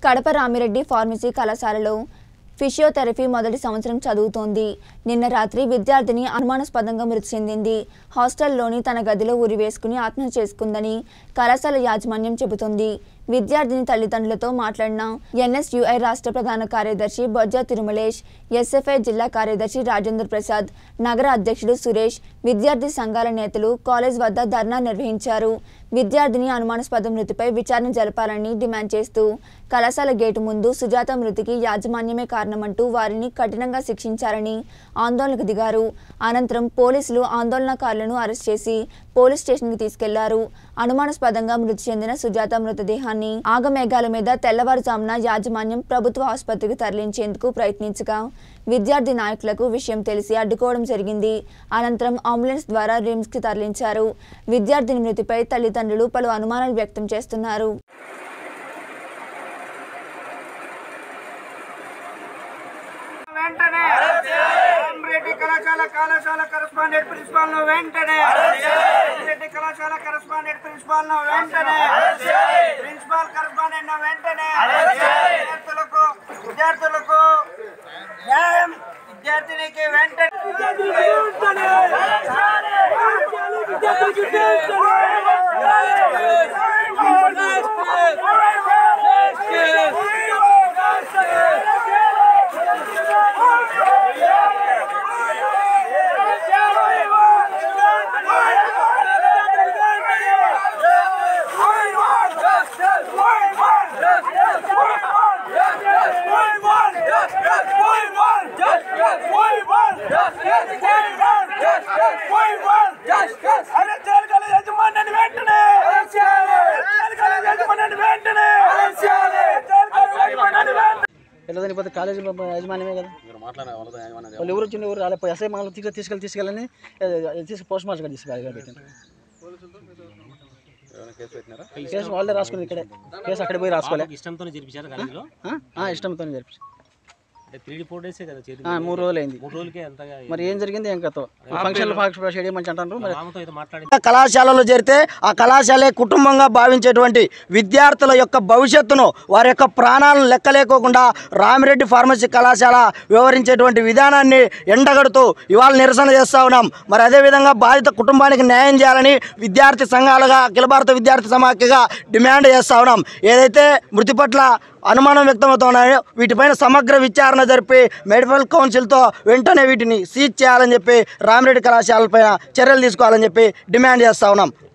Kadapa Rami Reddy pharmacy కళాశాలలో physiotherapy మొదటి సంవత్సరం చదువుతోంది నిన్న రాత్రి విద్యార్థిని అనుమానాస్పదంగా మృతి చెందింది హాస్టల్లోని తన గదిలో ఉరి వేసుకుని ఆత్మహత్య చేసుకుందని కళాశాల యాజమాన్యం చెబుతోంది విద్యార్థిని తల్లిదండ్రులతో మాట్లాడిన ఎన్ఎస్యుఐ రాష్ట్ర ప్రధాన కార్యదర్శి బొజ్జ తిరుమలేష్ ఎస్ఎఫ్ఐ జిల్లా కార్యదర్శి రాజేంద్ర ప్రసాద్ నగర అధ్యక్షుడు సురేష్ విద్యార్థి సంఘాల నేతలు కాలేజ్ వద్ద ధర్నా నిర్వహించారు విద్యార్థిని అనుమానాస్పద మృతిపై విచారణ జరపాలని డిమాండ్ చేస్తూ కళాశాల గేటు ముందు సుజాత మృతికి యాజమాన్యమే కారణమంటూ వారిని కఠినంగా శిక్షించారని ఆందోళనకు దిగారు అనంతరం పోలీసులు ఆందోళనకారులను అరెస్ట్ చేసి పోలీస్ స్టేషన్కి తీసుకెళ్లారు అనుమానాస్పదంగా మృతి చెందిన సుజాత మృతదేహాన్ని ఆగమేఘాల మీద తెల్లవారుజామున యాజమాన్యం ప్రభుత్వ ఆసుపత్రికి తరలించేందుకు ప్రయత్నించగా విద్యార్థి నాయకులకు విషయం తెలిసి అడ్డుకోవడం జరిగింది అనంతరం అంబులెన్స్ ద్వారా రిమ్స్కి తరలించారు విద్యార్థిని మృతిపై తల్లిదండ్రులు పలు అనుమానాలు వ్యక్తం చేస్తున్నారు వెంటనే రెడ్డి కళాశాల కళాశాల కరస్పాండెంట్ ప్రిన్సిపాల్ ను వెంటనే రెడ్డి కళాశాల కరస్పాండెంట్ ప్రిన్సిపాల్ ను వెంటనే ప్రిన్సిపాల్ కరస్పాండెంట్ ను వెంటనే విద్యార్థులకు విద్యార్థులకు న్యాయం విద్యార్థినికి వెంటనే అరే జరగాలి యజమాని వెంటనే జరగాలి యజమాని వెంటనే జరగాలి యజమాని వెంటనే వెళ్ళదని పోతే కాలేజీ యజమానమే కదా వాళ్ళు ఎవరు వచ్చింది ఎవరు రాలేదు ఎస్ఐ మనం తీసుకు తీసుకెళ్ళి తీసుకెళ్ళని తీసుకు పోస్ట్ మార్టం కూడా తీసుకెళ్ళి పెట్టాను కేసు వాళ్ళే రాసుకుని ఇక్కడే కేసు అక్కడ పోయి రాసుకోలే ఇష్టంతో చేర్పించారు కాలేజీలో ఆ? ఆ, ఇష్టంతో జరిపి అంటే త్రీ ఫోర్ డేసే కదా చేరి ఆ, మూడు రోజులు అయింది మూడు రోజులకే అంతగా మరి ఏం జరిగింది ఏం కథ ఫంక్షన్లు ఫంక్షన్ షెడ్యూల్ మంచి అంటారు మరి మామతో అయితే మాట్లాడి కళాశాలలో చేరితే ఆ కళాశాలే కుటుంబంగా భావించేటువంటి విద్యార్థుల యొక్క భవిష్యత్తును వారి యొక్క ప్రాణాలను లెక్కలేకోకుండా రామిరెడ్డి ఫార్మసీ కళాశాల వ్యవహరించేటువంటి విధానాన్ని ఎండగడుతూ ఇవాళ నిరసన చేస్తూ ఉన్నాం మరి అదేవిధంగా బాధిత కుటుంబానికి న్యాయం చేయాలని విద్యార్థి సంఘాలుగా అఖిల భారత విద్యార్థి సమాఖ్యగా డిమాండ్ చేస్తూ ఉన్నాం ఏదైతే మృతి పట్ల అనుమానం వ్యక్తమవుతున్నాయో వీటిపైన సమగ్ర విచారణ జరిపి మెడికల్ కౌన్సిల్తో వెంటనే వీటిని సీజ్ చేయాలని చెప్పి రామిరెడ్డి కళాశాలపైన చర్యలు తీసుకోవాలని చెప్పి డిమాండ్ చేస్తూ ఉన్నాం